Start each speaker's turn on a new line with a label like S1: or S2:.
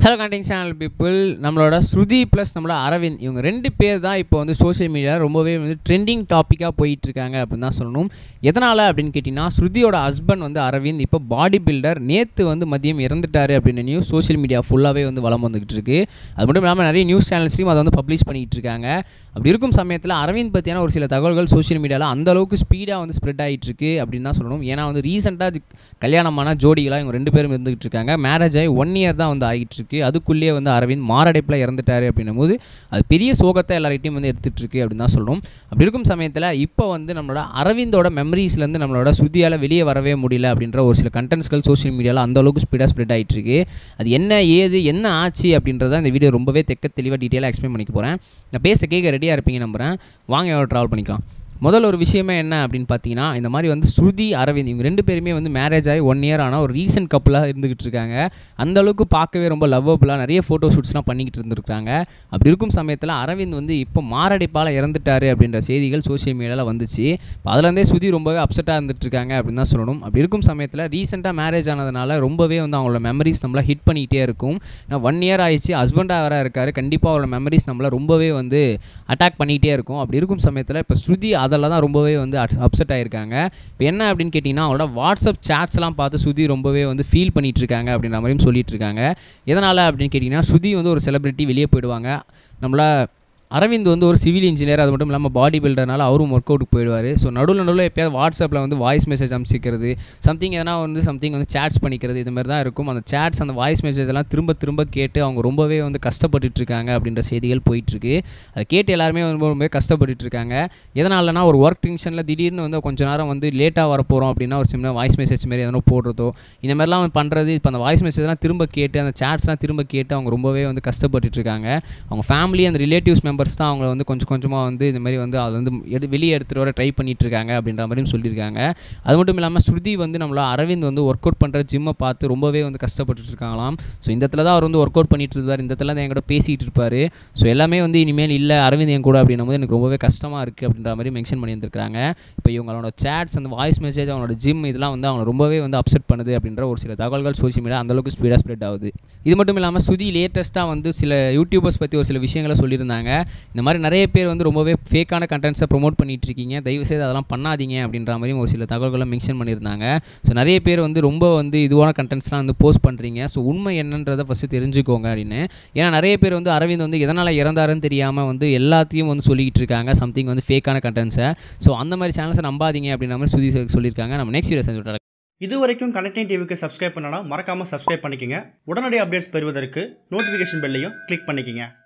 S1: hello கண்டிங் channel people நம்மளோட ஸ்ருதி plus நம்மளோட அரவிந்த் இவங்க ரெண்டு பேர் தான் இப்போ வந்து சோஷியல் மீடியா ரொம்பவே வந்து ட்ரெண்டிங் டாப்பிக்காக போயிட்டு இருக்காங்க அப்படின்னு தான் சொல்லணும் எதனால் அப்படின்னு கேட்டிங்கன்னா ஸ்ருதியோட ஹஸ்பண்ட் வந்து அரவிந்த் இப்போ பாடி பில்டர் நேற்று வந்து மதியம் இறந்துட்டாரு அப்படின்னு நியூஸ் சோஷியல் மீடியா ஃபுல்லாகவே வந்து வளம் வந்துகிட்டு இருக்கு அது மட்டும் இல்லாமல் நிறைய நியூஸ் சேனல்ஸ்லையும் அதை வந்து பப்ளிஷ் பண்ணிகிட்டு இருக்காங்க அப்படி இருக்கும் சமயத்தில் அரவிந்த் பற்றியான ஒரு சில தகவல்கள் சோஷியல் மீடியாவில் அந்த அளவுக்கு ஸ்பீடாக வந்து ஸ்ப்ரெட் ஆகிட்டு இருக்கு அப்படின்னு தான் சொல்லணும் ஏன்னா வந்து ரீசெண்டாக கல்யாணமான ஜோடிகளாக இவங்க ரெண்டு பேரும் இருந்துகிட்டு இருக்காங்க மேரேஜ் ஆகி ஒன் இயர் தான் வந்து ஆகிட்டு இருக்கு அதுக்குள்ளேயே வந்து அரவிந்த் மாரடைப்பில் இறந்துட்டாரு அப்படின்னும் போது அது பெரிய சோகத்தை எல்லார்கிட்டையும் வந்து எடுத்துகிட்டு இருக்கு அப்படின்னு தான் சொல்லணும் அப்படி இருக்கும் சமயத்தில் இப்போ வந்து நம்மளோட அரவிந்தோட மெமரிஸ்லேருந்து நம்மளோட ஸ்ருதியால் வெளியே வரவே முடியல அப்படின்ற ஒரு சில கண்டென்ட்ஸ்கள் சோஷியல் மீடியாவில் அந்த அளவுக்கு ஸ்பீடாக ஸ்ப்ரெட் ஆகிட்டு இருக்கு அது என்ன ஏது என்ன ஆச்சு அப்படின்றத இந்த வீடியோ ரொம்பவே தெக்க தெளிவாக டீட்டெயிலாக எக்ஸ்பிளைன் பண்ணிக்க போகிறேன் நான் பேச கேட்க ரெடியாக இருப்பீங்க நம்புகிறேன் வாங்க எவ்வளோ ட்ராவல் பண்ணிக்கலாம் முதல்ல ஒரு விஷயமே என்ன அப்படின்னு பார்த்தீங்கன்னா இந்த மாதிரி வந்து ஸ்ருதி அரவிந்த் இவங்க ரெண்டு பேருமே வந்து மேரேஜ் ஆகி ஒன் இயர் ஆனால் ஒரு ரீசெண்ட் கப்பலாக இருந்துகிட்டு இருக்காங்க அந்த அளவுக்கு பார்க்கவே ரொம்ப லவ்வபுளாக நிறைய ஃபோட்டோ ஷூட்ஸ்லாம் பண்ணிக்கிட்டு இருந்திருக்காங்க அப்படி இருக்கும் சமயத்தில் அரவிந்த் வந்து இப்போ மாரடைப்பால் இறந்துட்டாரு அப்படின்ற செய்திகள் சோஷியல் மீடியாவில் வந்துச்சு இப்போ அதுலேருந்தே ஸ்ருதி ரொம்பவே அப்செட்டாக இருந்துட்டு இருக்காங்க அப்படின்னு தான் சொல்லணும் அப்படி இருக்கும் சமயத்தில் ரீசெண்டாக மேரேஜ் ஆனதுனால ரொம்பவே வந்து அவங்களோட மெமரிஸ் நம்மளை ஹிட் பண்ணிக்கிட்டே இருக்கும் ஒன் இயர் ஆயிடுச்சு ஹஸ்பண்டாக வேற இருக்காரு கண்டிப்பாக அவரோட மெமரிஸ் நம்மளை ரொம்பவே வந்து அட்டாக் பண்ணிக்கிட்டே இருக்கும் அப்படி இருக்கும் சமயத்தில் இப்போ ஸ்ருதி அதில் தான் ரொம்பவே வந்து அப்செட் ஆகிருக்காங்க இப்போ என்ன அப்படின்னு கேட்டிங்கன்னா அவங்களோட வாட்ஸ்அப் சேட்ஸ்லாம் பார்த்து ஸ்ருதி ரொம்பவே வந்து ஃபீல் பண்ணிகிட்டு இருக்காங்க அப்படின்ற மாதிரியும் சொல்லிட்டு இருக்காங்க எதனால் அப்படின்னு கேட்டிங்கன்னா ஸ்ருதி வந்து ஒரு செலிப்ரிட்டி வெளியே போயிடுவாங்க நம்மள அரவிந்த் வந்து ஒரு சிவில் இன்ஜினியர் அது மட்டும் இல்லாமல் பாடி பில்டர்னால அவரும் ஒர்க் அவுட்டுக்கு போயிடுவார் ஸோ நடுவில் நடுவில் எப்போயாவது வாட்ஸ்அப்பில் வந்து வாய்ஸ் மெசேஜ் அனுப்பிச்சிக்கிறது சம்திங் எதனா வந்து சம்திங் வந்து சேட்ஸ் பண்ணிக்கிறது இது மாதிரி தான் இருக்கும் அந்த சேட்ஸ் அந்த வாய்ஸ் மெசேஜ் எல்லாம் திரும்ப திரும்ப கேட்டு அவங்க ரொம்பவே வந்து கஷ்டப்பட்டுட்டு இருக்காங்க அப்படின்ற செய்திகள் போயிட்டுருக்கு அதை கேட்டு எல்லாருமே வந்து ரொம்பவே கஷ்டப்பட்டுட்டு இருக்காங்க எதனாலனா ஒரு ஒர்க் டென்ஷனில் திடீர்னு வந்து கொஞ்ச நேரம் வந்து லேட்டாக வர போகிறோம் அப்படின்னா ஒரு சின்ன வாய்ஸ் மெசேஜ் மாரி எதனா போடுறதோ இந்த மாதிரிலாம் பண்ணுறது இப்போ அந்த வாய்ஸ் மெசேஜ்லாம் திரும்ப கேட்டு அந்த சேட்ஸ்லாம் திரும்ப கேட்டு அவங்க ரொம்பவே வந்து கஷ்டப்பட்டுட்டு இருக்காங்க அவங்க ஃபேமிலி அந்த ரிலேட்டிவ்ஸ் மெம்பர்ஸ் தான் அவங்கள வந்து கொஞ்சம் கொஞ்சமாக வந்து இந்த மாதிரி வந்து அதை வந்து எடு வெளியே எடுத்துகிட்டு வர ட்ரை பண்ணிட்டு இருக்காங்க அப்படின்ற மாதிரியும் சொல்லியிருக்காங்க அது மட்டும் இல்லாமல் ஸ்ருதி வந்து நம்மள அரவிந்த் வந்து ஒர்க் அவுட் பண்ணுற ஜிம்மை பார்த்து ரொம்பவே வந்து கஷ்டப்பட்டுட்டு இருக்காங்களாம் ஸோ இந்த இடத்துல தான் அவர் வந்து ஒர்க் அவுட் பண்ணிட்டு இருப்பார் இந்த இடத்துல தான் என் கூட பேசிகிட்டு இருப்பார் ஸோ எல்லாமே வந்து இனிமேல் இல்லை அரவிந்த் என் கூட அப்படின்னும் போது எனக்கு ரொம்பவே கஷ்டமாக இருக்குது அப்படின்ற மாதிரி மென்ஷன் பண்ணியிருந்திருக்காங்க இப்போ இவங்களோட சேட்ஸ் அந்த வாய்ஸ் மெசேஜ் அவங்களோட ஜிம் இதெல்லாம் வந்து அவங்க ரொம்பவே வந்து அப்செட் பண்ணுது அப்படின்ற ஒரு சில தகவல்கள் சோஷியல் மீடியா அந்தளவுக்கு ஸ்பீடாக ஸ்ப்ரெட் ஆகுது இது மட்டும் இல்லாமல் ஸ்ருதி லேட்டஸ்ட்டாக வந்து சில யூடியூபர்ஸ் பற்றி ஒரு சில விஷயங்களை சொல்லியிருந்தாங்க இந்த மாதிரி நிறைய பேர் வந்து ரொம்பவே ஃபேக்கான கண்டென்ட்ஸை ப்ரொமோட் பண்ணிட்டு இருக்கீங்க தயவுசெய்து அதெல்லாம் பண்ணாதீங்க அப்படின்ற மாதிரி ஒரு சில தகவல்களை மென்ஷன் பண்ணியிருந்தாங்க ஸோ நிறைய பேர் வந்து ரொம்ப வந்து இதுவான கண்டென்ட்ஸ்லாம் வந்து போஸ்ட் பண்ணுறீங்க ஸோ உண்மை என்னன்றதை ஃபஸ்ட்டு தெரிஞ்சுக்கோங்க அப்படின்னு ஏன்னா நிறைய பேர் வந்து அரவிந்த் வந்து எதனால் இறந்தாருன்னு தெரியாமல் வந்து எல்லாத்தையும் வந்து சொல்லிக்கிட்டு இருக்காங்க சம்திங் வந்து ஃபேக்கான கண்டென்ட்ஸை ஸோ அந்த மாதிரி சேனல்ஸை நம்பாதீங்க அப்படின்ற மாதிரி சுதி சொல்லியிருக்காங்க நம்ம நெக்ஸ்ட் வீடியோ செஞ்சு விட்டாங்க
S2: இது வரைக்கும் கனெக்டிங் டிவிக்கு சப்ஸ்கிரைப் பண்ணனா மறக்காம சப்ஸ்கிரைப் பண்ணிக்கங்க உடனடி அப்டேட்ஸ் பெறுவதற்கு நோட்டிஃபிகேஷன் பெல்லையும் கிளிக் பண்ணிக்கங்க